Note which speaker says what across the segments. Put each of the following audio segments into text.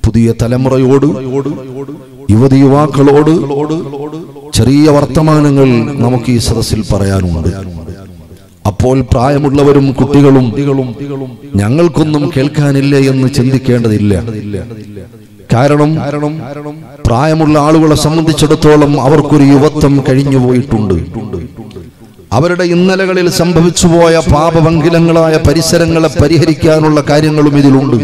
Speaker 1: പുതിയ തലമുറയോട് യുവതി യുവാക്കളോട് ചെറിയ വർത്തമാനങ്ങൾ നമുക്ക് ഈ സദസ്സിൽ പറയാനുണ്ട് അപ്പോൾ പ്രായമുള്ളവരും കുട്ടികളും ഞങ്ങൾക്കൊന്നും കേൾക്കാനില്ലേ എന്ന് ചിന്തിക്കേണ്ടതില്ല കാരണം പ്രായമുള്ള ആളുകളെ സംബന്ധിച്ചിടത്തോളം അവർക്കൊരു യുവത്വം കഴിഞ്ഞു പോയിട്ടുണ്ട് അവരുടെ ഇന്നലകളിൽ സംഭവിച്ചുപോയ പാപഭംഗിലങ്ങളായ പരിസരങ്ങളെ പരിഹരിക്കാനുള്ള കാര്യങ്ങളും ഇതിലുണ്ട്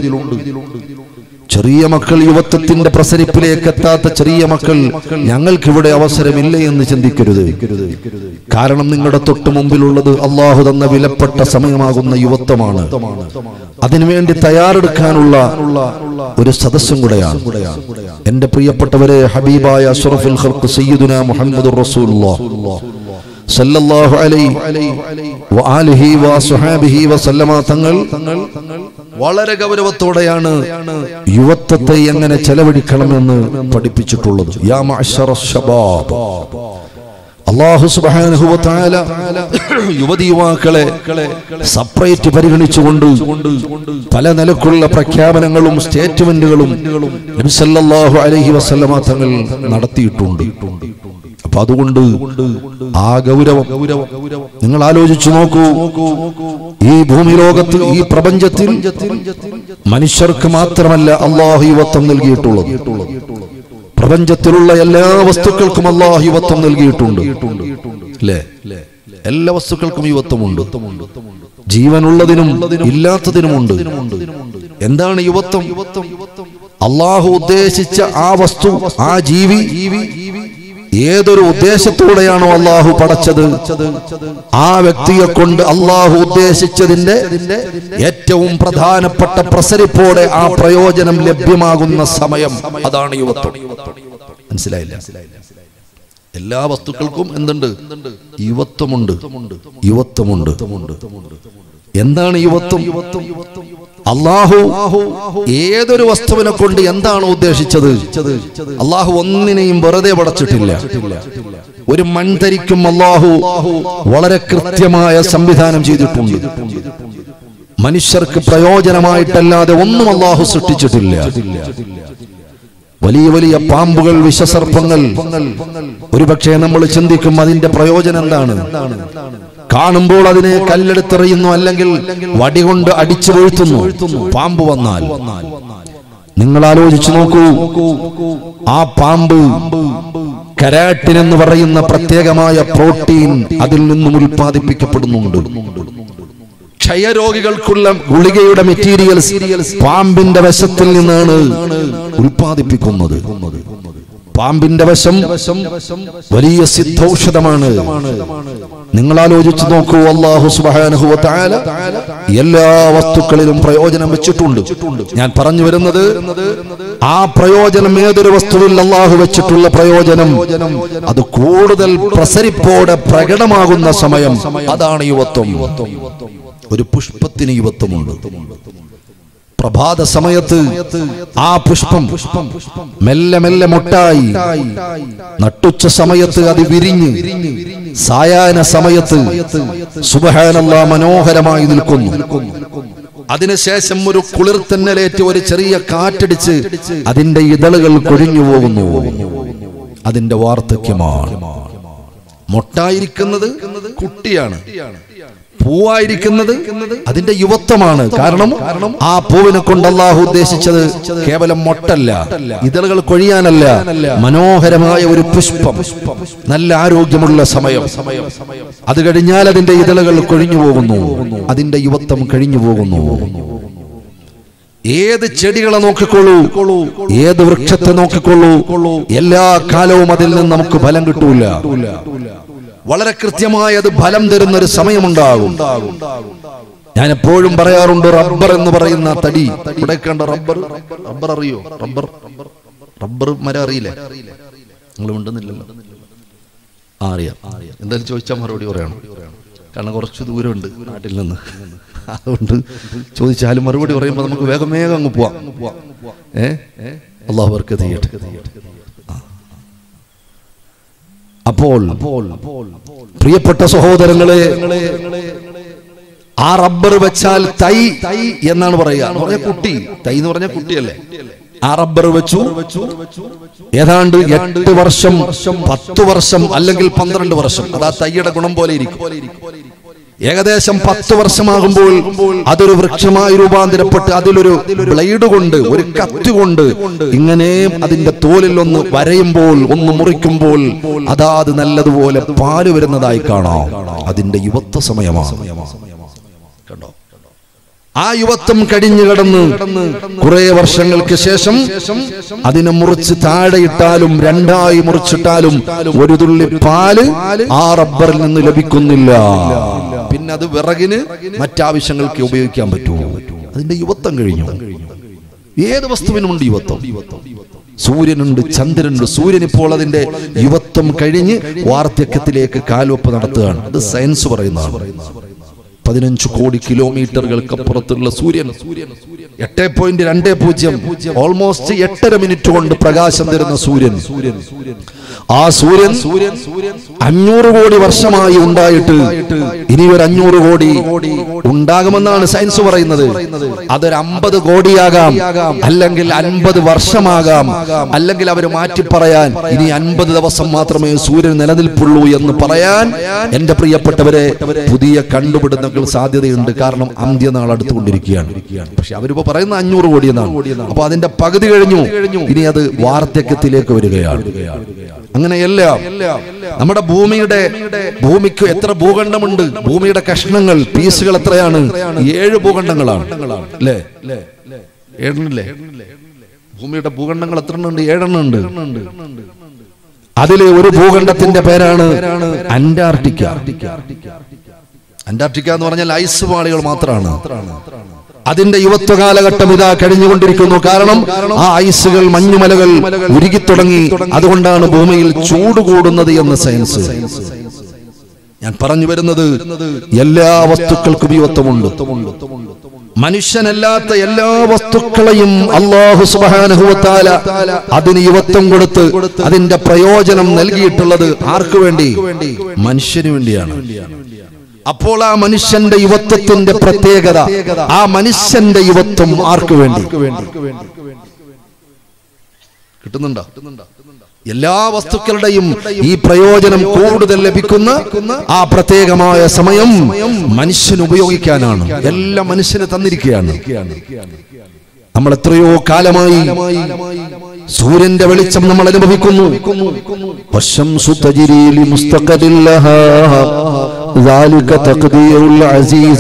Speaker 1: ചെറിയ മക്കൾ യുവത്വത്തിന്റെ പ്രസരിപ്പിലേക്ക് എത്താത്ത ചെറിയ മക്കൾ ഞങ്ങൾക്കിവിടെ അവസരമില്ല എന്ന് ചിന്തിക്കരുത് കാരണം നിങ്ങളുടെ തൊട്ട് മുമ്പിലുള്ളത് അള്ളാഹു തന്ന വിലപ്പെട്ട സമയമാകുന്ന യുവത്വമാണ് അതിനുവേണ്ടി തയ്യാറെടുക്കാനുള്ള ഒരു സദസ്സും കൂടെയാണ് എന്റെ പ്രിയപ്പെട്ടവരെ ഹബീബായ അഷ്റഫുൽ ഖൽഖ് സയ്യിദുന മുഹമ്മദുർ റസൂലുള്ളാഹ് സല്ലല്ലാഹു അലൈഹി വആലിഹി വസഹാബിഹി വസല്ലമ തങ്ങൾ വളരെ ഗൗരവത്തോടെയാണ് യുവത്വത്തെ എങ്ങനെ ചെലവഴിക്കണമെന്ന് പഠിപ്പിച്ചിട്ടുള്ളത് യാ മഅ്ശറ ശബാബ് അള്ളാഹു സുബ്ഹാനഹു വ തആല യുവതി യുവാക്കളെ സെപ്പറേറ്റ് പരിഗണിച്ചുകൊണ്ട് പല നിലക്കുള്ള പ്രഖ്യാപനങ്ങളും സ്റ്റേറ്റ്മെന്റുകളും നബി സല്ലല്ലാഹു അലൈഹി വസല്ലമ തങ്ങൾ നടത്തിയിട്ടുണ്ട് അപ്പൊ അതുകൊണ്ട് ആ ഗൗരവം നിങ്ങൾ ആലോചിച്ചു നോക്കൂ ഈ ഭൂമി ലോകത്ത് ഈ പ്രപഞ്ചത്തിൽ മനുഷ്യർക്ക് മാത്രമല്ല അള്ളാഹു യുവത്വം നൽകിയിട്ടുള്ളത് പ്രപഞ്ചത്തിലുള്ള എല്ലാ വസ്തുക്കൾക്കും അള്ളാഹു യുവത്വം നൽകിയിട്ടുണ്ട് അല്ലേ എല്ലാ വസ്തുക്കൾക്കും യുവത്വമുണ്ട് ജീവനുള്ളതിനും ഇല്ലാത്തതിനുമുണ്ട് എന്താണ് യുവത്വം അള്ളാഹു ഉദ്ദേശിച്ച ആ വസ്തു ആ ജീവി ഏതൊരു ഉദ്ദേശത്തോടെയാണോ അള്ളാഹു പടച്ചത് ആ വ്യക്തിയെ കൊണ്ട് അള്ളാഹു ഉദ്ദേശിച്ചതിന്റെ ഏറ്റവും പ്രധാനപ്പെട്ട പ്രസരിപ്പോടെ ആ പ്രയോജനം ലഭ്യമാകുന്ന സമയം അതാണ് യുവത്വം മനസ്സിലായില്ല എല്ലാ വസ്തുക്കൾക്കും എന്തുണ്ട് യുവത്വമുണ്ട് യുവത്വമുണ്ട് എന്താണ് യുവത്വം അള്ളാഹു ഏതൊരു വസ്തുവിനെ കൊണ്ട് എന്താണ് ഉദ്ദേശിച്ചത് അള്ളാഹു ഒന്നിനെയും വെറുതെ പടച്ചിട്ടില്ല ഒരു മൺതരിക്കും അള്ളാഹു വളരെ കൃത്യമായ സംവിധാനം ചെയ്തിട്ടുണ്ട് മനുഷ്യർക്ക് പ്രയോജനമായിട്ടല്ലാതെ ഒന്നും അള്ളാഹു സൃഷ്ടിച്ചിട്ടില്ല വലിയ വലിയ പാമ്പുകൾ വിഷസർപ്പങ്ങൾ ഒരുപക്ഷെ നമ്മൾ ചിന്തിക്കും അതിന്റെ പ്രയോജനം എന്താണ് കാണുമ്പോൾ അതിനെ കല്ലെടുത്തെറിയുന്നു അല്ലെങ്കിൽ വടികൊണ്ട് അടിച്ചു വീഴ്ത്തുന്നു പാമ്പ് വന്നാൽ നിങ്ങൾ ആലോചിച്ചു നോക്കൂ ആ പാമ്പ് കരാട്ടിൻ എന്ന് പറയുന്ന പ്രത്യേകമായ പ്രോട്ടീൻ അതിൽ നിന്നും ഉൽപ്പാദിപ്പിക്കപ്പെടുന്നുണ്ട് ക്ഷയരോഗികൾക്കുള്ള ഗുളികയുടെ മെറ്റീരിയൽസ് പാമ്പിന്റെ വശത്തിൽ നിന്നാണ് ഉൽപ്പാദിപ്പിക്കുന്നത് പാമ്പിന്റെ വശം വലിയ സിദ്ധൌഷധമാണ് നിങ്ങൾ ആലോചിച്ച് നോക്കൂ അള്ളാഹു സുബ്ഹാനഹു വ തആല എല്ലാ വസ്തുക്കളിലും പ്രയോജനം വെച്ചിട്ടുണ്ട് ഞാൻ പറഞ്ഞു വരുന്നത് ആ പ്രയോജനം ഏതൊരു വസ്തുവിൽ അള്ളാഹു വെച്ചിട്ടുള്ള പ്രയോജനം അത് കൂടുതൽ പ്രസരിപ്പോടെ പ്രകടമാകുന്ന സമയം അതാണ് യുവത്വം ഒരു പുഷ്പത്തിന് യുവത്വമുണ്ട് പ്രഭാത സമയത്ത് ആ പുഷ്പം മെല്ലെ മെല്ലെ മുട്ടായി നട്ടുച്ച സമയത്ത് അത് വിരിഞ്ഞ് സായാഹ്ന സമയത്ത് സുബഹാനല്ലാ മനോഹരമായി നിൽക്കുന്നു അതിനുശേഷം ഒരു കുളിർത്തന്നലേറ്റ് ഒരു ചെറിയ കാറ്റടിച്ച് അതിന്റെ ഇതളുകൾ കൊഴിഞ്ഞു പോകുന്നു അതിന്റെ വാർദ്ധക്യമാണ് മൊട്ടായിരിക്കുന്നത് കുട്ടിയാണ് പൂവായിരിക്കുന്നത് അതിന്റെ യുവത്വമാണ് കാരണം ആ പൂവിനെ കൊണ്ട് അള്ളാഹു ഉദ്ദേശിച്ചത് കേവലം മൊട്ടല്ല ഇതളുകൾ കൊഴിയാനല്ല മനോഹരമായ ഒരു പുഷ്പം നല്ല ആരോഗ്യമുള്ള സമയം അത് കഴിഞ്ഞാൽ അതിന്റെ ഇതളുകൾ കൊഴിഞ്ഞു പോകുന്നു അതിന്റെ യുവത്വം കഴിഞ്ഞു പോകുന്നു ഏത് ചെടികളെ നോക്കിക്കൊള്ളൂ ഏത് വൃക്ഷത്തെ നോക്കിക്കൊള്ളൂ എല്ലാ കാലവും അതിൽ നിന്ന് നമുക്ക് ഫലം കിട്ടൂല വളരെ കൃത്യമായി അത് ഫലം തരുന്ന ഒരു സമയമുണ്ടാകും ഞാൻ എപ്പോഴും പറയാറുണ്ട് റബ്ബർ എന്ന് പറയുന്ന തടി ഇവിടെ കണ്ട റബ്ബർ റബ്ബർ അറിയോ റബ്ബർ റബ്ബർ മരം അറിയില്ലേ നിങ്ങൾ ഉണ്ടെന്നില്ലല്ലോ ആ അറിയാം എന്തായാലും ചോദിച്ചാൽ മറുപടി പറയണം കാരണം കുറച്ച് ദൂരമുണ്ട് നാട്ടിൽ നിന്ന് അതുകൊണ്ട് ചോദിച്ചാലും മറുപടി പറയുമ്പോൾ നമുക്ക് വേഗം വേഗം അങ്ങ് പോവാം ഏ അള്ളാഹു അവർക്ക് ചെയ്യട്ടെ അപ്പോൾ പ്രിയപ്പെട്ട സഹോദരങ്ങളെ ആ റബ്ബർ വെച്ചാൽ തൈ എന്നാണ് പറയുക എന്ന് പറഞ്ഞ കുട്ടി തൈ എന്ന് പറഞ്ഞ കുട്ടിയല്ലേ ആ റബ്ബർ വെച്ചു ഏതാണ്ട് എട്ട് വർഷം പത്ത് വർഷം അല്ലെങ്കിൽ പന്ത്രണ്ട് വർഷം അത് ആ തൈയുടെ ഗുണം പോലെ ഇരിക്കും ഏകദേശം പത്ത് വർഷമാകുമ്പോൾ അതൊരു വൃക്ഷമായി രൂപാന്തരപ്പെട്ട് അതിലൊരു ബ്ലേഡ് കൊണ്ട് ഒരു കത്ത് കൊണ്ട് ഇങ്ങനെ അതിന്റെ തോലിൽ ഒന്ന് വരയുമ്പോൾ ഒന്ന് മുറിക്കുമ്പോൾ അതാ അത് നല്ലതുപോലെ പാല് വരുന്നതായി കാണാം അതിന്റെ യുവത്വ സമയമാണ് കണ്ടോ ആ യുവത്വം കഴിഞ്ഞു കടന്ന് കുറെ വർഷങ്ങൾക്ക് ശേഷം അതിനെ മുറിച്ച് താഴെയിട്ടാലും രണ്ടായി മുറിച്ചിട്ടാലും ഒരു തുള്ളി പാല് ആ റബ്ബറിൽ നിന്ന് ലഭിക്കുന്നില്ല പിന്നെ അത് വിറകിന് മറ്റാവശ്യങ്ങൾക്ക് ഉപയോഗിക്കാൻ പറ്റുമോ അതിന്റെ യുവത്വം കഴിഞ്ഞു ഏത് വസ്തുവിനുമുണ്ട് യുവത്വം സൂര്യനുണ്ട് ചന്ദ്രനുണ്ട് സൂര്യൻ ഇപ്പോൾ അതിന്റെ യുവത്വം കഴിഞ്ഞ് വാർദ്ധക്യത്തിലേക്ക് കാൽവെപ്പ് നടത്തുകയാണ് അത് സയൻസ് പറയുന്നതാണ് പതിനഞ്ച് കോടി കിലോമീറ്ററുകൾക്കപ്പുറത്തുള്ള സൂര്യൻ എട്ട് പോയിന്റ് രണ്ട് പൂജ്യം ഓൾമോസ്റ്റ് എട്ടര മിനിറ്റ് കൊണ്ട് പ്രകാശം തരുന്ന സൂര്യൻ ആ സൂര്യൻ അഞ്ഞൂറ് കോടി വർഷമായി ഉണ്ടായിട്ട് ഇനി ഒരു അഞ്ഞൂറ് കോടി ഉണ്ടാകുമെന്നാണ് സയൻസ് പറയുന്നത് അതൊരു അമ്പത് കോടിയാകാം അല്ലെങ്കിൽ അൻപത് വർഷമാകാം അല്ലെങ്കിൽ അവർ മാറ്റി പറയാൻ ഇനി അൻപത് ദിവസം മാത്രമേ സൂര്യൻ നിലനിൽപ്പുള്ളൂ എന്ന് പറയാൻ എന്റെ പ്രിയപ്പെട്ടവരെ പുതിയ കണ്ടുപിടുത്തങ്ങൾ സാധ്യതയുണ്ട് കാരണം അന്ത്യനാൾ അടുത്തുകൊണ്ടിരിക്കുകയാണ് പക്ഷെ അവരിപ്പോ പറയുന്ന അഞ്ഞൂറ് കോടി എന്നാണ് അപ്പൊ അതിന്റെ പകുതി കഴിഞ്ഞു ഇനി അത് വാർദ്ധക്യത്തിലേക്ക് വരികയാണ് അങ്ങനെയല്ല നമ്മുടെ ഭൂമിയുടെ ഭൂമിക്ക് എത്ര ഭൂഖണ്ഡമുണ്ട് ഭൂമിയുടെ കഷ്ണങ്ങൾ പീസുകൾ എത്രയാണ് ഏഴ് ഭൂഖണ്ഡങ്ങളാണ് അല്ലേ ഏഴെണ്ണല്ലേ ഭൂമിയുടെ ഭൂഖണ്ഡങ്ങൾ എത്ര ഉണ്ട് ഏഴെണ്ണം ഉണ്ട് അതിലെ ഒരു ഭൂഖണ്ഡത്തിന്റെ പേരാണ് അന്റാർട്ടിക്ക അന്റാർട്ടിക്ക എന്ന് പറഞ്ഞാൽ ഐസ് പാളികൾ മാത്രമാണ് അതിന്റെ യുവത്വ കാലഘട്ടം ഇതാ കഴിഞ്ഞുകൊണ്ടിരിക്കുന്നു കാരണം ആ ഐസുകൾ മഞ്ഞുമലകൾ ഉരുകിത്തുടങ്ങി അതുകൊണ്ടാണ് ഭൂമിയിൽ ചൂട് കൂടുന്നത് എന്ന് സയൻസ് ഞാൻ പറഞ്ഞു വരുന്നത് എല്ലാ വസ്തുക്കൾക്കും യുവത്വമുണ്ട് മനുഷ്യനല്ലാത്ത എല്ലാ വസ്തുക്കളെയും അള്ളാഹു സുബാനുഭവത്താല അതിന് യുവത്വം കൊടുത്ത് അതിന്റെ പ്രയോജനം നൽകിയിട്ടുള്ളത് ആർക്കു വേണ്ടി മനുഷ്യന് വേണ്ടിയാണ് അപ്പോൾ ആ മനുഷ്യന്റെ യുവത്വത്തിന്റെ പ്രത്യേകത ആ മനുഷ്യന്റെ യുവത്വം ആർക്കു വേണ്ടി കിട്ടുന്നുണ്ടോ എല്ലാ വസ്തുക്കളുടെയും ഈ പ്രയോജനം കൂടുതൽ ലഭിക്കുന്ന ആ പ്രത്യേകമായ സമയം മനുഷ്യൻ ഉപയോഗിക്കാനാണ് എല്ലാം മനുഷ്യന് തന്നിരിക്കുകയാണ് നമ്മൾ എത്രയോ കാലമായി സൂര്യന്റെ വെളിച്ചം നമ്മൾ അനുഭവിക്കുന്നു والشمس تجري لمستقر لها ذلك تقدير العزيز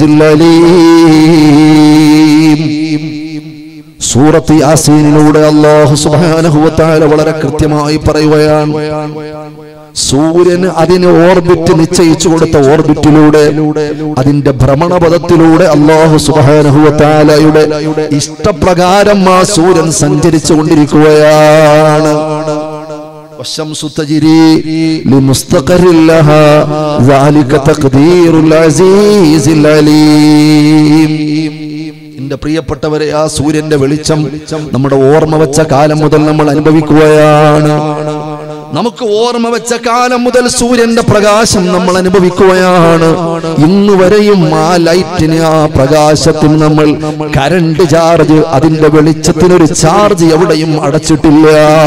Speaker 1: العليم സൂറത്ത് യാസീനിലൂടെ അള്ളാഹു സുബ്ഹാനഹു വ തആല വളരെ കൃത്യമായി പറയുകയാണ് സൂര്യന് അതിന് ഓർബിറ്റ് നിശ്ചയിച്ചു കൊടുത്ത ഓർബിറ്റിലൂടെ അതിന്റെ ഭ്രമണപഥത്തിലൂടെ അള്ളാഹു സുബ്ഹാനഹു വ തആലയുടെ ഇഷ്ടപ്രകാരം ആ സൂര്യൻ സഞ്ചരിച്ചു കൊണ്ടിരിക്കുകയാണ് والشمس تجري لمستقر لها ذلك تقدير العزيز العليم എന്റെ പ്രിയപ്പെട്ടവരെ ആ സൂര്യന്റെ വെളിച്ചം നമ്മുടെ ഓർമ്മ വെച്ച കാലം മുതൽ നമ്മൾ അനുഭവിക്കുകയാണ് നമുക്ക് ഓർമ്മ വെച്ച കാലം മുതൽ സൂര്യന്റെ പ്രകാശം നമ്മൾ അനുഭവിക്കുകയാണ് ഇന്ന് വരെയും ആ ലൈറ്റിന് ആ പ്രകാശത്തിന് നമ്മൾ കരണ്ട് ചാർജ് അതിന്റെ വെളിച്ചത്തിനൊരു ചാർജ് എവിടെയും അടച്ചിട്ടില്ല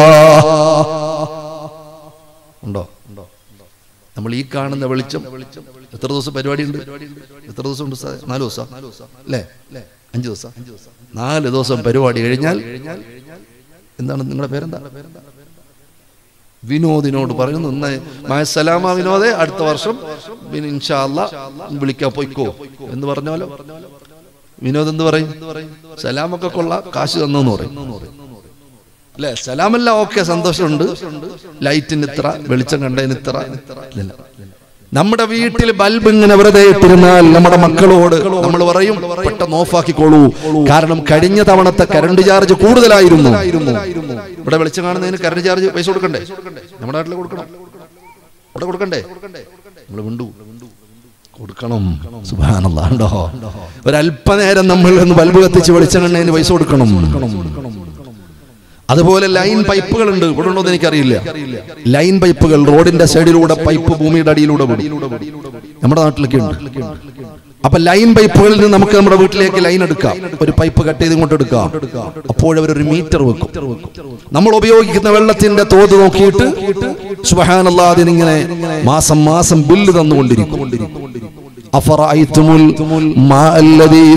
Speaker 1: ഉണ്ടോ നമ്മൾ ഈ കാണുന്ന വെളിച്ചം എത്ര ദിവസം പരിപാടി ഉണ്ട് എത്ര ദിവസം ഉണ്ട് സാർ? നാല് ദിവസം അല്ലേ അഞ്ച് ദിവസം നാല് ദിവസം പരിപാടി കഴിഞ്ഞാൽ എന്താണ് നിങ്ങളുടെ പേരെന്താ വിനോദിനോട് പറയുന്നു ഇന്ന് മഹസലാമ വിനോദെ അടുത്ത വർഷം പിന്നെ ഇൻഷാ അല്ലാ വിളിക്കാൻ പോയിക്കോ എന്ന് പറഞ്ഞാലോ വിനോദ് എന്ത് പറയും സലാമൊക്കെ കൊള്ളാം കാശ് തന്നെന്ന് പറയും അല്ലെ സലാമല്ല ഓക്കെ സന്തോഷമുണ്ട് ലൈറ്റിന് ഇത്ര വെളിച്ചം കണ്ടതിന് ഇത്ര ഇല്ല. നമ്മുടെ വീട്ടിൽ ബൾബ് ഇങ്ങനെ വെറുതെ ഇട്ടിരുന്നാൽ നമ്മുടെ മക്കളോട് നമ്മൾ പറയും പെട്ടെന്ന് ഓഫാക്കിക്കോളൂ കാരണം കഴിഞ്ഞ തവണത്തെ കറണ്ട് ചാർജ് കൂടുതലായിരുന്നു ഇവിടെ വെളിച്ചം കാണുന്നതിന് കറണ്ട് ചാർജ് പൈസ കൊടുക്കണ്ടേ നമ്മുടെ നാട്ടിൽ കൊടുക്കണം ഇവിടെ കൊടുക്കണ്ടേ നമ്മൾ വിണ്ടു കൊടുക്കണം സുബാനല്ലാ ഉണ്ടോ ഒരല്പനേരം നമ്മൾ ഒന്ന് ബൾബ് കത്തിച്ച് വെളിച്ചം കണ്ടതിന് പൈസ കൊടുക്കണം അതുപോലെ ലൈൻ പൈപ്പുകൾ ഉണ്ട് ഇവിടെ ഉണ്ടോ എന്ന് എനിക്കറിയില്ല ലൈൻ പൈപ്പുകൾ റോഡിന്റെ സൈഡിലൂടെ പൈപ്പ് ഭൂമിയുടെ അടിയിലൂടെ വിടും നമ്മുടെ നാട്ടിലൊക്കെ ഉണ്ട് അപ്പൊ ലൈൻ പൈപ്പുകളിൽ നിന്ന് നമുക്ക് നമ്മുടെ വീട്ടിലേക്ക് ലൈൻ എടുക്കാം ഒരു പൈപ്പ് കട്ട് ചെയ്ത് ഇങ്ങോട്ട് എടുക്കാം അപ്പോഴവരൊരു മീറ്റർ വെക്കും നമ്മൾ ഉപയോഗിക്കുന്ന വെള്ളത്തിന്റെ തോത് നോക്കിയിട്ട് സുബഹാനല്ലാ അതിനിങ്ങനെ മാസം മാസം ബില്ല് തന്നുകൊണ്ടിരിക്കും أفرأيتم الماء الذي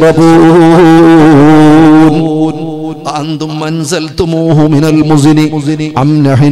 Speaker 1: تشربون أنتم أنزلتموه من المزن أم نحن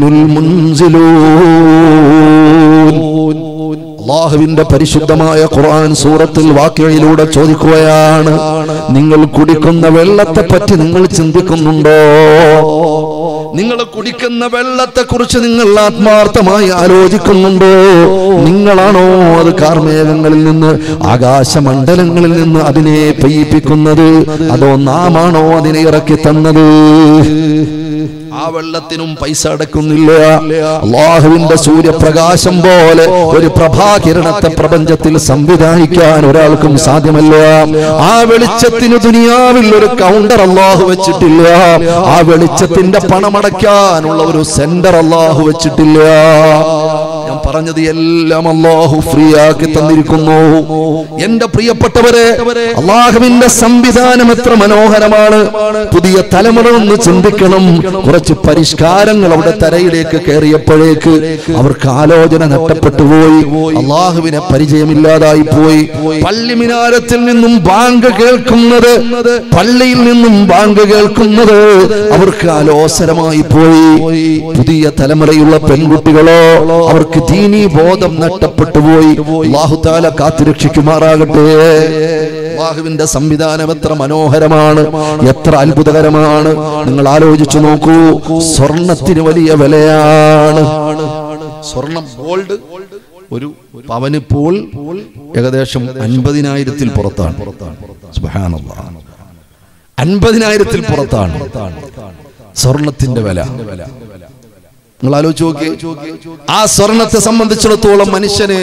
Speaker 1: المنزلون അള്ളാഹുവിന്റെ പരിശുദ്ധമായ ഖുർആൻ സൂറത്തിൽ വാക്യയിലൂടെ ചോദിക്കുകയാണ് നിങ്ങൾ കുടിക്കുന്ന വെള്ളത്തെ പറ്റി നിങ്ങൾ ചിന്തിക്കുന്നുണ്ടോ നിങ്ങൾ കുടിക്കുന്ന വെള്ളത്തെ കുറിച്ച് നിങ്ങൾ ആത്മാർത്ഥമായി ആലോചിക്കുന്നുണ്ടോ നിങ്ങളാണോ അത് കാർമേഘങ്ങളിൽ നിന്ന് ആകാശമണ്ഡലങ്ങളിൽ നിന്ന് അതിനെ പെയ്യിപ്പിക്കുന്നത് അതോ നാമാണോ അതിനെ ഇറക്കി തന്നത് ആ വെള്ളത്തിനും പൈസ അടക്കുന്നില്ല അള്ളാഹുവിന്റെ സൂര്യപ്രകാശം പോലെ ഒരു പ്രഭാകിരണത്തെ പ്രപഞ്ചത്തിൽ സംവിധാനിക്കാൻ ഒരാൾക്കും സാധ്യമല്ല ആ വെളിച്ചത്തിന് ദുനിയാവിൽ ഒരു കൗണ്ടർ അള്ളാഹു വെച്ചിട്ടില്ല ആ വെളിച്ചത്തിന്റെ പണമടയ്ക്കാനുള്ള ഒരു സെന്റർ അള്ളാഹു വെച്ചിട്ടില്ല ഞാൻ പറഞ്ഞത് എല്ലാം അള്ളാഹു ഫ്രീ ആക്കി തന്നിരിക്കുന്നു എന്റെ പ്രിയപ്പെട്ടവരെ അള്ളാഹുവിന്റെ സംവിധാനം എത്ര മനോഹരമാണ് പുതിയ തലമുറ ഒന്ന് ചിന്തിക്കണം കുറച്ച് പരിഷ്കാരങ്ങൾ അവിടെ തരയിലേക്ക് കയറിയപ്പോഴേക്ക് അവർക്ക് ആലോചന നഷ്ടപ്പെട്ടു പോയി അള്ളാഹുവിനെ പരിചയമില്ലാതായി പോയി പള്ളി മിനാരത്തിൽ നിന്നും ബാങ്ക് കേൾക്കുന്നത് പള്ളിയിൽ നിന്നും ബാങ്ക് കേൾക്കുന്നത് അവർക്ക് ആലോസരമായി പോയി പുതിയ തലമുറയുള്ള പെൺകുട്ടികളോ അവർക്ക് ദീനീ ബോധം നഷ്ടപ്പെട്ടു പോയി അള്ളാഹുതാല കാത്തുരക്ഷിക്കുമാറാകട്ടെ അള്ളാഹുവിന്റെ സംവിധാനം എത്ര മനോഹരമാണ് എത്ര അത്ഭുതകരമാണ് നിങ്ങൾ ആലോചിച്ചു നോക്കൂ സ്വർണത്തിന് വലിയ വിലയാണ് സ്വർണം ഗോൾഡ് ഒരു പവന് പോൾ ഏകദേശം അൻപതിനായിരത്തിൽ പുറത്താണ് സുബ്ഹാനല്ലാഹ്. അൻപതിനായിരത്തിൽ പുറത്താണ് സ്വർണത്തിന്റെ വില നിങ്ങൾ ആലോചിച്ച് നോക്കി ആ സ്വർണത്തെ സംബന്ധിച്ചിടത്തോളം മനുഷ്യന്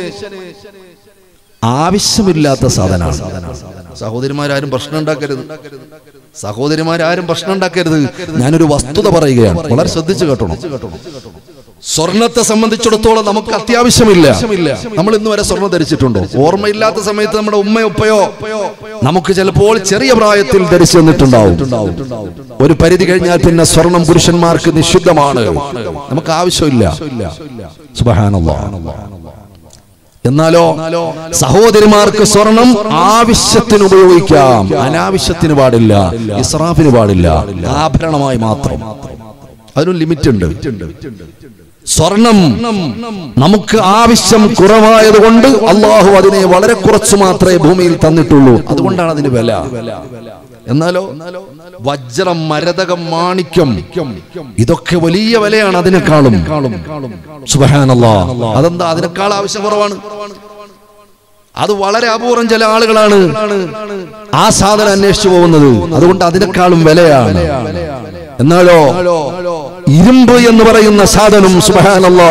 Speaker 1: ആവശ്യമില്ലാത്ത സാധനമാണ് സഹോദരിമാരും പ്രശ്നം ഉണ്ടാക്കരുത് സഹോദരിമാരും പ്രശ്നം ഉണ്ടാക്കരുത് ഞാനൊരു വസ്തുത പറയുകയാണ് വളരെ ശ്രദ്ധിച്ചു കേട്ടണം സ്വർണത്തെ സംബന്ധിച്ചിടത്തോളം നമുക്ക് അത്യാവശ്യമില്ല നമ്മൾ ഇന്ന് വരെ സ്വർണം ധരിച്ചിട്ടുണ്ടോ ഓർമ്മയില്ലാത്ത സമയത്ത് നമ്മുടെ ഉമ്മയോ ഉപ്പയോ നമുക്ക് ചിലപ്പോൾ ചെറിയ പ്രായത്തിൽ ധരിച്ചു തന്നിട്ടുണ്ടാവും ഒരു പരിധി കഴിഞ്ഞാൽ പിന്നെ സ്വർണം പുരുഷന്മാർക്ക് നിഷിദ്ധമാണ് നമുക്ക് ആവശ്യമില്ല സുബ്ഹാനല്ലാഹ് എന്നാലോ സഹോദരിമാർക്ക് സ്വർണം ആവശ്യത്തിന് ഉപയോഗിക്കാം അനാവശ്യത്തിന് പാടില്ല ഇസ്രാഫിന് പാടില്ല ആഭരണമായി മാത്രം അതിനൊരു ലിമിറ്റ് ഉണ്ട് സ്വർണം നമുക്ക് ആവശ്യം കുറവായത് കൊണ്ട് അള്ളാഹു അതിനെ വളരെ കുറച്ച് മാത്രമേ ഭൂമിയിൽ തന്നിട്ടുള്ളൂ അതുകൊണ്ടാണ് അതിന് വില എന്നാലോ വജ്രം മരതകം മാണിക്യം ഇതൊക്കെ വലിയ വിലയാണ് അതിനേക്കാളും സുബഹാനല്ലാ അതെന്താ അതിനേക്കാൾ ആവശ്യം കുറവാണ് അത് വളരെ അപൂർവം ചില ആളുകളാണ് ആ സാധനം അന്വേഷിച്ചു പോകുന്നത് അതുകൊണ്ട് അതിനേക്കാളും വിലയാണ് എന്നാലോ ഇരുമ്പ് എന്ന് പറയുന്ന സാധനം സുബഹാനല്ലാ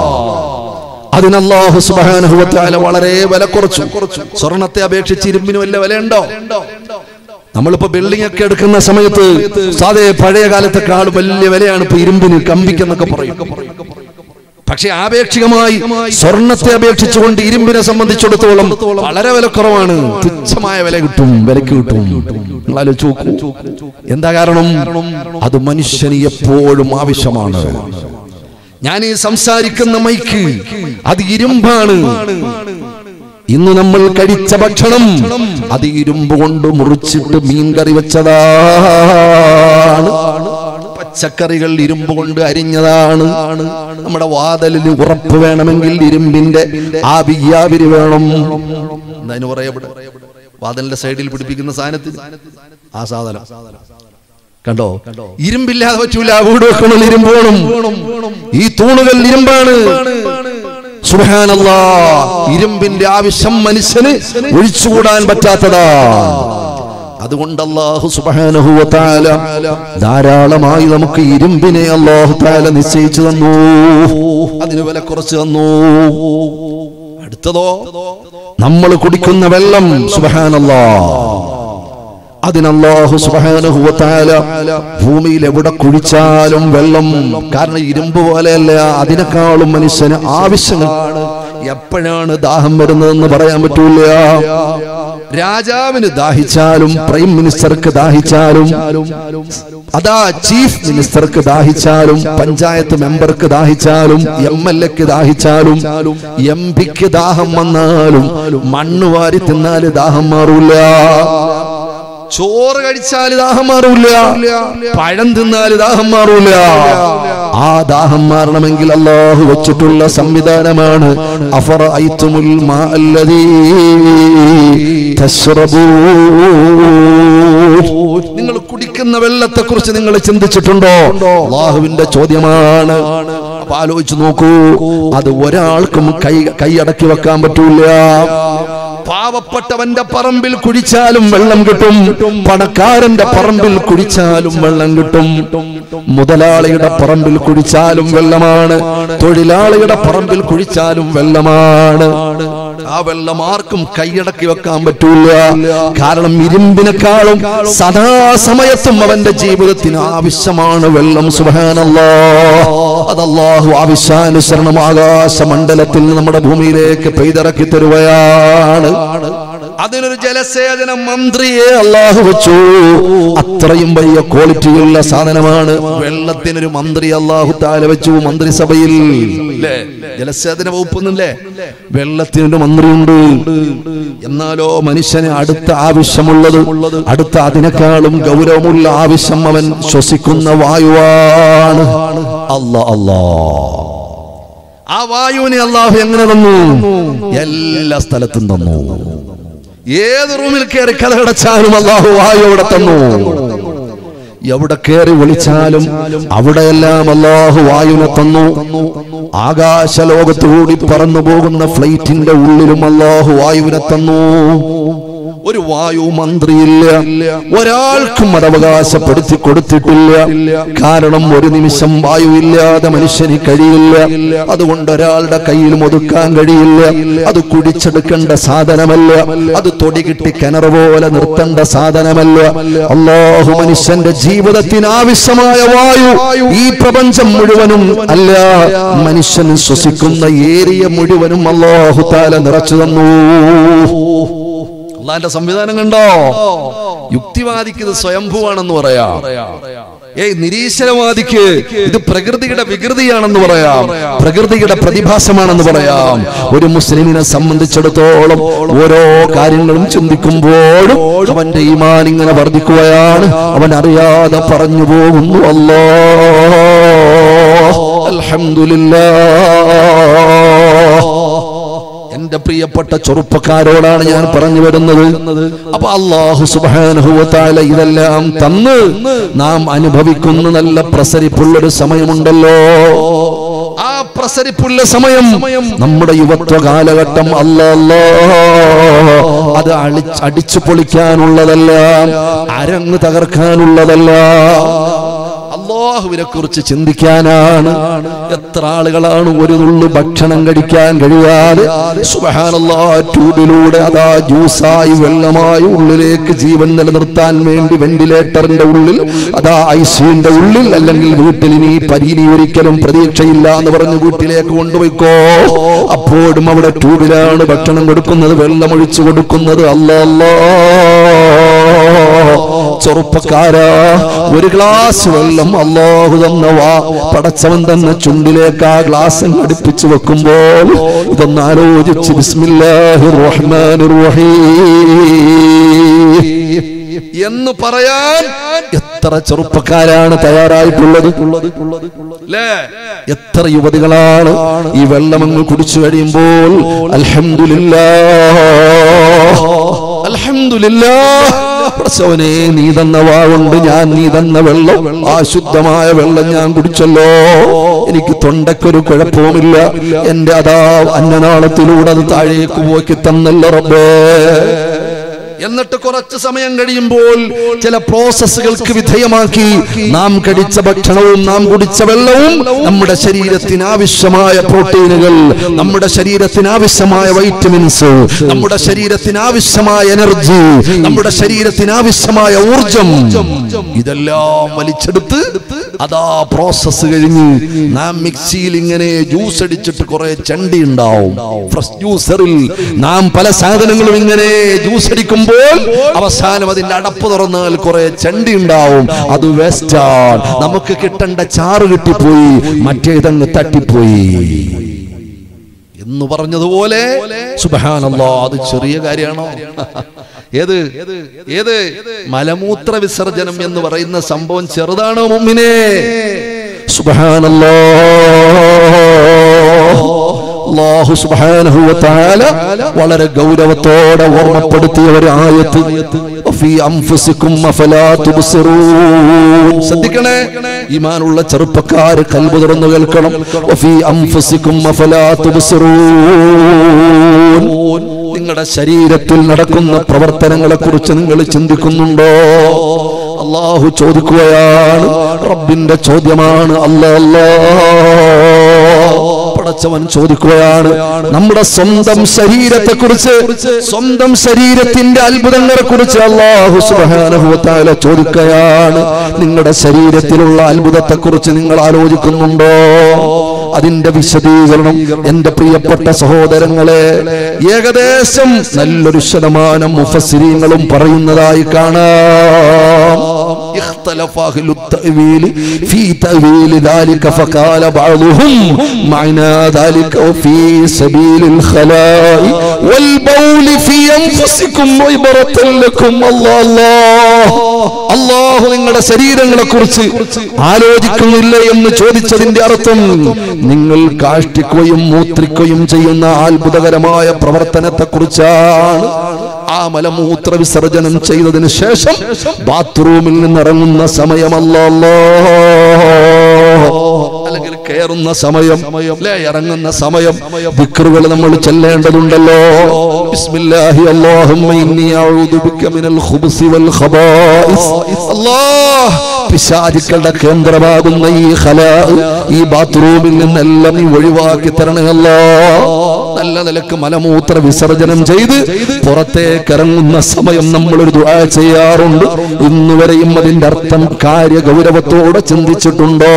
Speaker 1: അതിനല്ലാഹു സുബഹാനുഭവത്താല വളരെ വില കുറച്ചു സ്വർണത്തെ അപേക്ഷിച്ച് ഇരുമ്പിന് വല്ല വിലയുണ്ടോ നമ്മളിപ്പോ ബിൽഡിംഗ് ഒക്കെ എടുക്കുന്ന സമയത്ത് സാധേ പഴയ കാലത്തെക്കാൾ വലിയ വിലയാണ് ഇപ്പൊ ഇരുമ്പിന് കമ്പിക്കെന്നൊക്കെ പറയും പക്ഷെ ആപേക്ഷികമായി സ്വർണത്തെ അപേക്ഷിച്ചുകൊണ്ട് ഇരുമ്പിനെ സംബന്ധിച്ചിടത്തോളം വളരെ വിലക്കുറവാണ് തുച്ഛമായ വില കിട്ടും വിലക്ക് കിട്ടും നിങ്ങൾ ആലോചിച്ച് നോക്കൂ എന്താ കാരണം അത് മനുഷ്യന് എപ്പോഴും ആവശ്യമാണ് ഞാൻ ഈ സംസാരിക്കുന്ന മൈക്ക് അത് ഇരുമ്പാണ് ഇന്ന് നമ്മൾ കഴിച്ച ഭക്ഷണം അത് ഇരുമ്പ് കൊണ്ട് മുറിച്ചിട്ട് മീൻ കറി വെച്ചതാണ് പച്ചക്കറികൾ ഇരുമ്പ് കൊണ്ട് അരിഞ്ഞതാണ് നമ്മുടെ വാതലിന് ഉറപ്പ് വേണമെങ്കിൽ ഇരുമ്പിന്റെ ആവിയാവിരി വേണം എന്താ പറയപ്പെടും വാതലിന്റെ സൈഡിൽ പിടിപ്പിക്കുന്ന സാധനത്തിന് ആ സാധനം കണ്ടോ ഇരുമ്പില്ലാതെ പറ്റൂല വീട് വെക്കണം ഇരുമ്പ് വേണം ഈ തൂണുകൾ ഇരുമ്പാണ് സുബ്ഹാനല്ലാ ഇരുമ്പിന്റെ ആവശ്യം മനുഷ്യന് ഒഴിച്ചുകൂടാൻ പറ്റാത്തതാണ് അതുകൊണ്ട് അള്ളാഹു സുബ്ഹാനഹു വ തആല ധാരാളമായി നമുക്ക് ഇരുമ്പിനെ അള്ളാഹു തആല നിശ്ചയിച്ചു തന്നു അതിന് വില കുറച്ച് തന്നു അടുത്തതോ നമ്മൾ കുടിക്കുന്ന വെള്ളം സുബ്ഹാനല്ലാ അതിനല്ലാഹു സുബ്ഹാനഹു വ തആല ഭൂമിയിൽ എവിടെ കുഴിച്ചാലും വെള്ളം കാരണം ഇരുമ്പ് പോലെയല്ല അതിനേക്കാളും മനുഷ്യന് ആവശ്യമാണ് എപ്പോഴാണ് ദാഹം വരുന്നതെന്ന് പറയാൻ പറ്റൂല രാജാവിന് ദാഹിച്ചാലും പ്രൈം മിനിസ്റ്റർക്ക് ദാഹിച്ചാലും അതാ ചീഫ് മിനിസ്റ്റർക്ക് ദാഹിച്ചാലും പഞ്ചായത്ത് മെമ്പർക്ക് ദാഹിച്ചാലും എം എൽ എക്ക് ദാഹിച്ചാലും എം പിക്ക് ദാഹം വന്നാലും മണ്ണ് വാരി തിന്നാല് ദാഹം മാറൂല ചോറ് കഴിച്ചാൽ ദാഹം മാറൂല പഴം തിന്നാൽ ദാഹം മാറൂല ആ ദാഹം മാറണമെങ്കിൽ അള്ളാഹു വെച്ചിട്ടുള്ള സംവിധാനമാണ് അഫർ ഐത്തുമുൽ മാ അല്ലദീ തശ്റബൂൻ. നിങ്ങൾ കുടിക്കുന്ന വെള്ളത്തെ കുറിച്ച് നിങ്ങൾ ചിന്തിച്ചിട്ടുണ്ടോ അള്ളാഹുവിന്റെ ചോദ്യമാണ് അപ്പൊ ആലോചിച്ച് നോക്കൂ അത് ഒരാൾക്കും കൈ കൈയടക്കി വെക്കാൻ പറ്റൂല പാവപ്പെട്ടവന്റെ പറമ്പിൽ കുടിച്ചാലും വെള്ളം കിട്ടും പണക്കാരന്റെ പറമ്പിൽ കുടിച്ചാലും വെള്ളം കിട്ടും മുതലാളിയുടെ പറമ്പിൽ കുടിച്ചാലും വെള്ളമാണ് തൊഴിലാളിയുടെ പറമ്പിൽ കുടിച്ചാലും വെള്ളമാണ് ആ വെള്ളം ആർക്കും കൈയടക്കി വെക്കാൻ പറ്റൂല കാരണം ഇരുമ്പിനെക്കാളും സദാസമയത്തും അവന്റെ ജീവിതത്തിന് ആവശ്യമാണ് വെള്ളം സുബാനല്ലോ അതല്ലാഹു ആവശ്യാനുസരണം ആകാശമണ്ഡലത്തിൽ നിന്ന് നമ്മുടെ ഭൂമിയിലേക്ക് പെയ്തിറക്കി തരുകയാണ് അതിനൊരു ജലസേചന മന്ത്രിയെ അള്ളാഹു വെച്ചു അത്രയും വലിയ ക്വാളിറ്റിയുള്ള സാധനമാണ് വെള്ളത്തിനൊരു മന്ത്രി അള്ളാഹു താല വെച്ചു മന്ത്രിസഭയിൽ ല്ലേ? ജലസേചന വകുപ്പൊന്നുമില്ലേ വെള്ളത്തിനൊരു മന്ത്രിയുണ്ട് എന്നാലോ മനുഷ്യന് അടുത്ത ആവശ്യമുള്ളത് അടുത്ത അതിനേക്കാളും ഗൗരവമുള്ള ആവശ്യം അവൻ ശ്വസിക്കുന്ന വായുവാണ് അല്ല അല്ലാ ആ വായുവിനെ അള്ളാഹു എങ്ങനെ തന്നു എല്ലാ സ്ഥലത്തും തന്നു ഏത് റൂമിൽ കയറി കഥകടച്ചാലും അള്ളാഹു വായു അവിടെ തന്നു എവിടെ കയറി വിളിച്ചാലും അവിടെയെല്ലാം അള്ളാഹു വായുവിനെ തന്നു ആകാശ ലോകത്തുകൂടി പറന്നു പോകുന്ന ഫ്ലൈറ്റിന്റെ ഉള്ളിലും അള്ളാഹു വായുവിനെ തന്നു ഒരു വായു മന്ത്രിയില്ല ഒരാൾക്കും അത് അവകാശപ്പെടുത്തി കൊടുത്തിട്ടില്ല കാരണം ഒരു നിമിഷം വായു ഇല്ലാതെ മനുഷ്യന് കഴിയില്ല അതുകൊണ്ട് ഒരാളുടെ കയ്യിലും ഒതുക്കാൻ കഴിയില്ല അത് കുടിച്ചെടുക്കേണ്ട സാധനമല്ല അത് തൊടികിട്ടി കിണർ പോലെ നിർത്തേണ്ട സാധനമല്ല അള്ളാഹു മനുഷ്യന്റെ ജീവിതത്തിന് ആവശ്യമായ വായു ഈ പ്രപഞ്ചം മുഴുവനും അല്ല മനുഷ്യൻ ശ്വസിക്കുന്ന ഏരിയ മുഴുവനും അള്ളാഹു താല നിറച്ചു തന്നു അള്ളാന്റെ സംവിധാനം കണ്ടോ യുക്തിവാദിക്ക് ഇത് സ്വയംഭുവാണെന്ന് പറയാം ഏയ് നിരീശ്വരവാദിക്ക് ഇത് പ്രകൃതിയുടെ വികൃതിയാണെന്ന് പറയാം പ്രകൃതിയുടെ പ്രതിഭാസമാണെന്ന് പറയാം ഒരു മുസ്ലിമിനെ സംബന്ധിച്ചിടത്തോളം ഓരോ കാര്യങ്ങളും ചിന്തിക്കുമ്പോഴും അവന്റെ ഈമാൻ ഇങ്ങനെ വർദ്ധിക്കുകയാണ് അവൻ അറിയാതെ പറഞ്ഞു പോകുന്നു അല്ലോ അൽഹംദുലില്ലാ എന്റെ പ്രിയപ്പെട്ട ചെറുപ്പക്കാരോടാണ് ഞാൻ പറഞ്ഞു വരുന്നത് അപ്പൊ അള്ളാഹു സുബാനുഭവത്താല ഇതെല്ലാം തന്ന് നാം അനുഭവിക്കുന്ന നല്ല പ്രസരിപ്പുള്ളൊരു സമയമുണ്ടല്ലോ ആ പ്രസരിപ്പുള്ള സമയം നമ്മുടെ യുവത്വ കാലഘട്ടം അല്ലല്ലോ അത് അളി അടിച്ചു പൊളിക്കാനുള്ളതല്ല അരങ്ങ് തകർക്കാനുള്ളതല്ല അള്ളാഹുവിനെ കുറിച്ച് ചിന്തിക്കാനാണ് എത്ര ആളുകളാണ് ഒരു നുള്ളു ഭക്ഷണം കഴിക്കാൻ കഴിയാതെ സുബ്ഹാനല്ലാ ട്യൂബിലൂടെ അതാ ജ്യൂസായി വെള്ളമായി ഉള്ളിലേക്ക് ജീവൻ നിലനിർത്താൻ വേണ്ടി വെന്റിലേറ്ററിന്റെ ഉള്ളിൽ അതാ ഐസിയുടെ ഉള്ളിൽ അല്ലെങ്കിൽ വീട്ടിൽ ഇനി പരീനി ഒരിക്കലും പ്രതീക്ഷയില്ല എന്ന് പറഞ്ഞ് വീട്ടിലേക്ക് കൊണ്ടുപോയിക്കോ അപ്പോഴും അവിടെ ട്യൂബിലാണ് ഭക്ഷണം കൊടുക്കുന്നത് വെള്ളമൊഴിച്ചു കൊടുക്കുന്നത് അല്ലല്ലോ ചെറുപ്പക്കാരാ ഒരു ഗ്ലാസ് വെള്ളം അള്ളാഹു തന്ന വാ പടച്ചവൻ തന്നെ ചുണ്ടിലേക്ക് ആ ഗ്ലാസ് അടുപ്പിച്ചു വെക്കുമ്പോൾ ഇതൊന്ന് ആലോചിച്ച് ബിസ്മില്ലാഹിർ റഹ്മാനിർ റഹീം എന്ന് പറയാൻ എത്ര ചെറുപ്പക്കാരാണ് തയ്യാറായിട്ടുള്ളത് ല്ലേ? എത്ര യുവതികളാണ് ഈ വെള്ളമങ്ങ് കുടിച്ചു കഴിയുമ്പോൾ അൽഹംദുലില്ലാ അൽഹംദുലില്ലാ പ്രസവനെ നീ തന്ന വാവുണ്ട് ഞാൻ നീ തന്ന വെള്ളം ആ ശുദ്ധമായ വെള്ളം ഞാൻ കുടിച്ചല്ലോ എനിക്ക് തൊണ്ടക്കൊരു കുഴപ്പവുമില്ല എന്റെ അതാ അന്നനാളത്തിലൂടെ അത് താഴേക്ക് പോക്കി തന്നല്ലോ റബ്ബേ എന്നിട്ട് കുറച്ച് സമയം കഴിയുമ്പോൾ ചില പ്രോസസ്സുകൾക്ക് വിധേയമാക്കി നാം കഴിച്ച ഭക്ഷണവും നാം കുടിച്ച വെള്ളവും നമ്മുടെ ശരീരത്തിന് ആവശ്യമായ പ്രോട്ടീനുകൾ നമ്മുടെ ശരീരത്തിന് ആവശ്യമായ വൈറ്റമിൻസ് നമ്മുടെ ശരീരത്തിന് ആവശ്യമായ എനർജി നമ്മുടെ ശരീരത്തിന് ആവശ്യമായ ഊർജം ഇതെല്ലാം വലിച്ചെടുത്ത് അതാ പ്രോസസ്സ് കഴിഞ്ഞ് നാം മിക്സിയിൽ ഇങ്ങനെ ജ്യൂസ് അടിച്ചിട്ട് കുറെ ചണ്ടി ഉണ്ടാവും ഫ്രഷ് ജ്യൂസറിൽ നാം പല സാധനങ്ങളും ഇങ്ങനെ ജ്യൂസ് അടിക്കുമ്പോൾ അവസാനം അതിന്റെ അടപ്പ് തുറന്നാൽ കുറെ ചണ്ടി ഉണ്ടാവും അത് വേസ്റ്റാണ് നമുക്ക് കിട്ടേണ്ട ചാറ് കിട്ടിപ്പോയി മറ്റേതങ്ങ് തട്ടിപ്പോയി എന്ന് പറഞ്ഞതുപോലെ സുബഹാനല്ലാ അത് ചെറിയ കാര്യമാണോ ഏത് ഏത് മലമൂത്ര വിസർജനം എന്ന് പറയുന്ന സംഭവം ചെറുതാണോ മുമ്മിനെ സുബഹാനല്ലാ അല്ലാഹു സുബ്ഹാനഹു വ തആല വളരെ ഗൗരവത്തോടെ ഓർമ്മപ്പെടുത്തിയ ഒരു ആയത്ത് വഫീ അൻഫുസികും അഫലാ തുബ്സിറൂൻ ശ്രദ്ധിക്കണേ ഈമാനുള്ള ചെറുപ്പക്കാർ കൽബ് തുറന്നു കേൾക്കണം വഫീ അൻഫുസികും അഫലാ തുബ്സിറൂൻ നിങ്ങളുടെ ശരീരത്തിൽ നടക്കുന്ന പ്രവർത്തനങ്ങളെ കുറിച്ച് നിങ്ങൾ ചിന്തിക്കുന്നുണ്ടോ അള്ളാഹു ചോദിക്കുകയാണ് റബ്ബിന്റെ ചോദ്യമാണ് അല്ല അല്ലാ പടച്ചവൻ ചോദിക്കുകയാണ് നമ്മുടെ സ്വന്തം ശരീരത്തെ കുറിച്ച് സ്വന്തം ശരീരത്തിന്റെ അത്ഭുതങ്ങളെ കുറിച്ച് അള്ളാഹു സുബാനുഭവത്താല ചോദിക്കുകയാണ് നിങ്ങളുടെ ശരീരത്തിലുള്ള അത്ഭുതത്തെ കുറിച്ച് നിങ്ങൾ ആലോചിക്കുന്നുണ്ടോ അതിന്റെ വിശദീകരണം എന്റെ പ്രിയപ്പെട്ട സഹോദരങ്ങളെ ഏകദേശം നല്ലൊരു ശതമാനം മുഫസിരീങ്ങളും പറയുന്നതായി കാണാം اختلف أهل التأويل في تأويل ذلك فقال بعضهم معنى ذلك وفي سبيل الخلاء والبول في أنفسكم عبرة لكم الله الله അള്ളാഹു നിങ്ങളുടെ ശരീരങ്ങളെ കുറിച്ച് ആലോചിക്കുന്നില്ല എന്ന് ചോദിച്ചതിന്റെ അർത്ഥം നിങ്ങൾ കാഷ്ടിക്കുകയും മൂത്രിക്കുകയും ചെയ്യുന്ന അത്ഭുതകരമായ പ്രവർത്തനത്തെ കുറിച്ചാണ് ആ മലമൂത്ര വിസർജനം ചെയ്തതിന് ശേഷം ബാത്റൂമിൽ നിന്ന് ഇറങ്ങുന്ന സമയമല്ലോ അല്ലെങ്കിൽ കയറുന്ന സമയം അല്ലെ ഇറങ്ങുന്ന സമയം ദിക്റുകൾ നമ്മൾ ചെല്ലേണ്ടതുണ്ടല്ലോ ബിസ്മില്ലാഹി അല്ലാഹുമ്മ ഇന്നി അഊദു ബിക മിനൽ ഖുബ്സി വൽ ഖബായിസ് അല്ലാഹ് പിശാചുക്കളുടെ കേന്ദ്രമാകുന്ന ഈ ഖലാ ഈ ബാത്റൂമിൽ നിന്നെല്ലാം നീ ഒഴിവാക്കി തരണമല്ലോ നല്ല നിലക്ക് മലമൂത്ര വിസർജനം ചെയ്ത് പുറത്തേക്ക് ഇറങ്ങുന്ന സമയം നമ്മൾ ഒരു ദുആ ചെയ്യാറുണ്ട് ഇന്നുവരെയും അതിന്റെ അർത്ഥം കാര്യ ഗൗരവത്തോടെ ചിന്തിച്ചിട്ടുണ്ടോ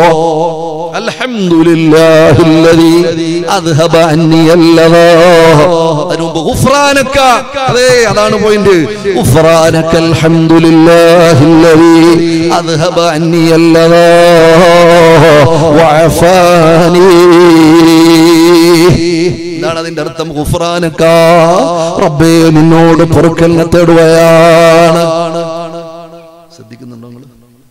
Speaker 1: അൽഹംദുലില്ലാഹില്ലദീ അദ്ഹബ അന്നി അല്ലദാ അതിനുമുമ്പ് ഗുഫ്രാനക അതെ അതാണ് പോയിന്റ് ഗുഫ്രാനക അൽഹംദുലില്ലാഹില്ലദീ അദ്ഹബ അന്നി അല്ലദാ വഅഫാനി എന്താണ് അതിന്റെ അർത്ഥം ഗുഫ്രാനക റബ്ബേ നിന്നോട് പൊറുക്കലിനെ തേടുകയാണ് ശ്രദ്ധിക്കുന്നുണ്ടോ നിങ്ങൾ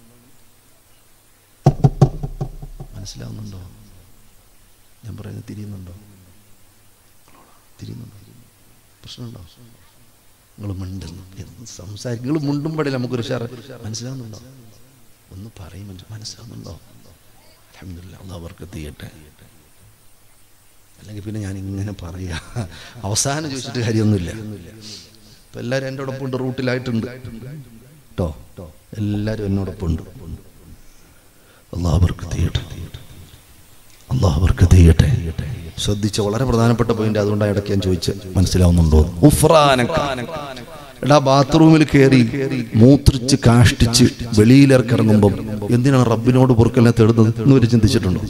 Speaker 1: മനസ്സിലാവുന്നുണ്ടോ ഞാൻ പറയുന്നത് തിരിയുന്നുണ്ടോ തിരിയുന്നുണ്ടോ പ്രശ്നമുണ്ടോ നിങ്ങൾ മിണ്ടുന്നു സംസാരിക്കും നിങ്ങൾ മുണ്ടുമ്പോഴേ നമുക്കൊരു ഷെയർ മനസ്സിലാവുന്നുണ്ടോ ഒന്ന് പറയും മനസ്സിലാവുന്നുണ്ടോ അലഹമില്ല അവർക്ക് തീയട്ടെ അല്ലെങ്കിൽ പിന്നെ ഞാൻ ഇങ്ങനെ പറയാ അവസാനം ചോദിച്ചിട്ട് കാര്യമൊന്നുമില്ല ഇപ്പൊ എല്ലാവരും എൻ്റെ ഒപ്പം ഉണ്ട് റൂട്ടിലായിട്ടുണ്ട് കേട്ടോ എല്ലാവരും എന്നോടൊപ്പം ഉണ്ട് അള്ളാഹ് അവർക്ക് തീയട്ടെ അള്ളാഹ് അവർക്ക് തീയട്ടെ ശ്രദ്ധിച്ച വളരെ പ്രധാനപ്പെട്ട പോയിന്റ് അതുകൊണ്ടാണ് ഇടയ്ക്ക് ഞാൻ ചോദിച്ച് മനസ്സിലാവുന്നുണ്ടോ ഉഫ്രാനക്ക എടാ ബാത്റൂമിൽ കയറി മൂത്രിച്ച് കാഷ്ടിച്ച് വെളിയിലിറക്കിറങ്ങുമ്പം എന്തിനാണ് റബ്ബിനോട് പൊറുക്കലിനെ തേടുന്നത് എന്ന് വരെ ചിന്തിച്ചിട്ടുണ്ടോ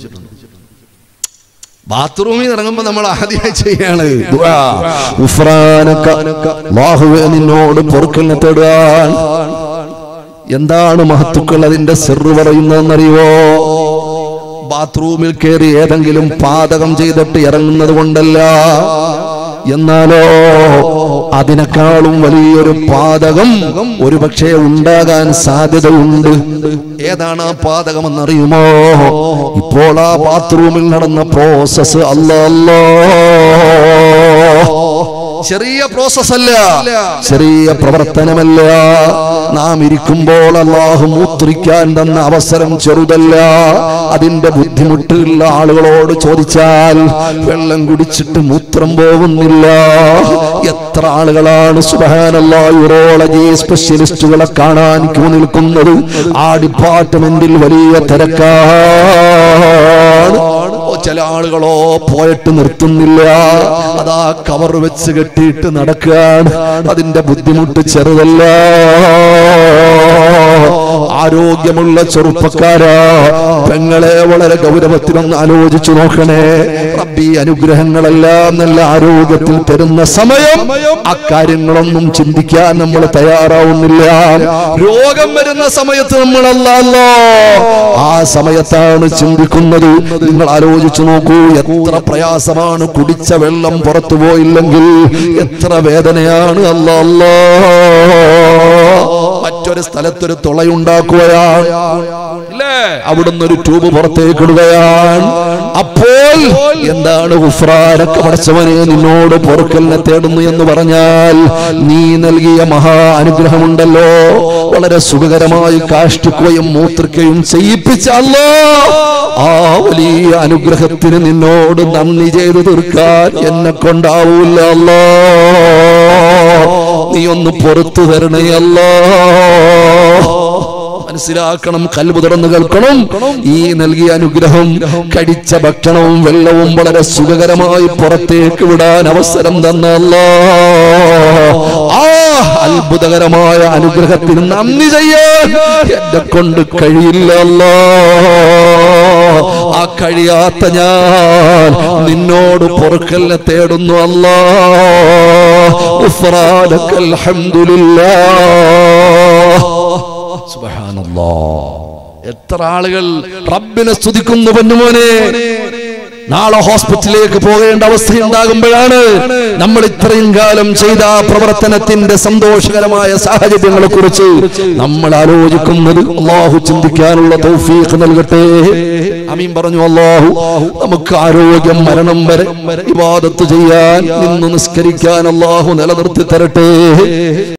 Speaker 1: ബാത്റൂമിൽ ഇറങ്ങുമ്പോ നമ്മൾ ആദ്യമായി ചെയ്യാണ് ദുആ. ഉഫ്രാനക, അല്ലാഹുവേ നിന്നോട് പൊറുക്കലിനെ തേടുകയാണ് എന്താണ് മഹത്തുക്കൾ അതിന്റെ സെറ് പറയുന്നതെന്നറിയോ ബാത്റൂമിൽ കയറി ഏതെങ്കിലും പാതകം ചെയ്തിട്ട് ഇറങ്ങുന്നത് കൊണ്ടല്ല എന്നാലോ അതിനേക്കാളും വലിയൊരു പാതകം ഒരുപക്ഷെ ഉണ്ടാകാൻ സാധ്യതയുണ്ട് ഏതാണ് ആ പാതകം എന്നറിയുമോ ഇപ്പോൾ ആ ബാത്റൂമിൽ നടന്ന പ്രോസസ് അല്ല ചെറിയ പ്രോസസ് അല്ല ചെറിയ പ്രവർത്തനമല്ല നാം ഇരിക്കുമ്പോൾ അള്ളാഹു മൂത്രിക്കാൻ തന്ന അവസരം ചെറുതല്ല അതിന്റെ ബുദ്ധിമുട്ടുള്ള ആളുകളോട് ചോദിച്ചാൽ വെള്ളം കുടിച്ചിട്ട് മൂത്രം പോകുന്നില്ല എത്ര ആളുകളാണ് സുബഹാനല്ല യൂറോളജി സ്പെഷ്യലിസ്റ്റുകളെ കാണാൻ ക്യൂ നിൽക്കുന്നത് ആ ഡിപ്പാർട്ട്മെന്റിൽ വലിയ തിരക്കാണ് ഓ, ചില ആളുകളോ പോയിട്ട് നിർത്തുന്നില്ല അതാ കവർ വെച്ച് കെട്ടിയിട്ട് നടക്കുകയാണ് അതിന്റെ ബുദ്ധിമുട്ട് ചെറുതല്ല ആരോഗ്യമുള്ള ചെറുപ്പക്കാരാ പെങ്ങളെ വളരെ ഗൗരവത്തിലൊന്ന് ആലോചിച്ചു നോക്കണേ റബ്ബി അനുഗ്രഹങ്ങളെല്ലാം നല്ല ആരോഗ്യത്തിൽ തരുന്ന സമയം അക്കാര്യങ്ങളൊന്നും ചിന്തിക്കാൻ നമ്മൾ തയ്യാറാവുന്നില്ല രോഗം വരുന്ന സമയത്ത് നമ്മളല്ലോ ആ സമയത്താണ് ചിന്തിക്കുന്നത് നിങ്ങൾ ആലോചിച്ചു നോക്കൂ എത്ര പ്രയാസമാണ് കുടിച്ച വെള്ളം പുറത്തു പോയില്ലെങ്കിൽ എത്ര വേദനയാണ് അല്ല അല്ലാ മറ്റൊരു സ്ഥലത്തൊരു തുളയുണ്ടാക്കുകയാണ് ഇല്ലേ അവിടുന്ന് ഒരു ട്യൂബ് പുറത്തേക്ക് ഇടുകയാണ് അപ്പോൾ എന്താണ് ഉഫ്രാനൊക്കെ പഠിച്ചവനെ നിന്നോട് പൊറുക്കലിനെ തേടുന്നു എന്ന് പറഞ്ഞാൽ നീ നൽകിയ മഹാ അനുഗ്രഹമുണ്ടല്ലോ വളരെ സുഖകരമായി കാഷ്ടിക്കുകയും മൂത്രിക്കുകയും ചെയ്യിപ്പിച്ച അല്ലോ ആ വലിയ അനുഗ്രഹത്തിന് നിന്നോട് നന്ദി ചെയ്തു തീർക്കാൻ എന്നെ കൊണ്ടാവൂല്ല അല്ലോ നീ ഒന്ന് പുറത്തു തരണയല്ലോ മനസ്സിലാക്കണം കൽബ് തുറന്ന് കേൾക്കണം ഈ നൽകിയ അനുഗ്രഹം കടിച്ച ഭക്ഷണവും വെള്ളവും വളരെ സുഖകരമായി പുറത്തേക്ക് വിടാൻ അവസരം തന്നല്ലോ ആ അത്ഭുതകരമായ അനുഗ്രഹത്തിന് നന്ദി ചെയ്യാൻ എന്നെ കൊണ്ട് കഴിയില്ലല്ലോ ആ കഴിയാത്ത ഞാൻ നിന്നോട് പൊറുക്കലിനെ തേടുന്നു അല്ലോ ഉഫ്രാനക്കൽ ഹംദുലില്ലാ സുബ്ഹാനല്ലാ. എത്ര ആളുകൾ റബ്ബിനെ സ്തുതിക്കുന്നു പൊന്നുമോനെ നാളെ ഹോസ്പിറ്റലിലേക്ക് പോകേണ്ട അവസ്ഥയുണ്ടാകുമ്പോഴാണ് നമ്മൾ ഇത്രയും കാലം ചെയ്ത ആ പ്രവർത്തനത്തിന്റെ സന്തോഷകരമായ സാഹചര്യങ്ങളെ കുറിച്ച് നമ്മൾ ആലോചിക്കുന്നത് അള്ളാഹു ചിന്തിക്കാനുള്ള തൗഫീഖ് നൽകട്ടെ അമീൻ പറഞ്ഞു അള്ളാഹു നമുക്ക് ആരോഗ്യം മരണം വരെ ഇബാദത്ത് ചെയ്യാൻ നിന്ന് നിസ്കരിക്കാൻ അള്ളാഹു നിലനിർത്തി തരട്ടെ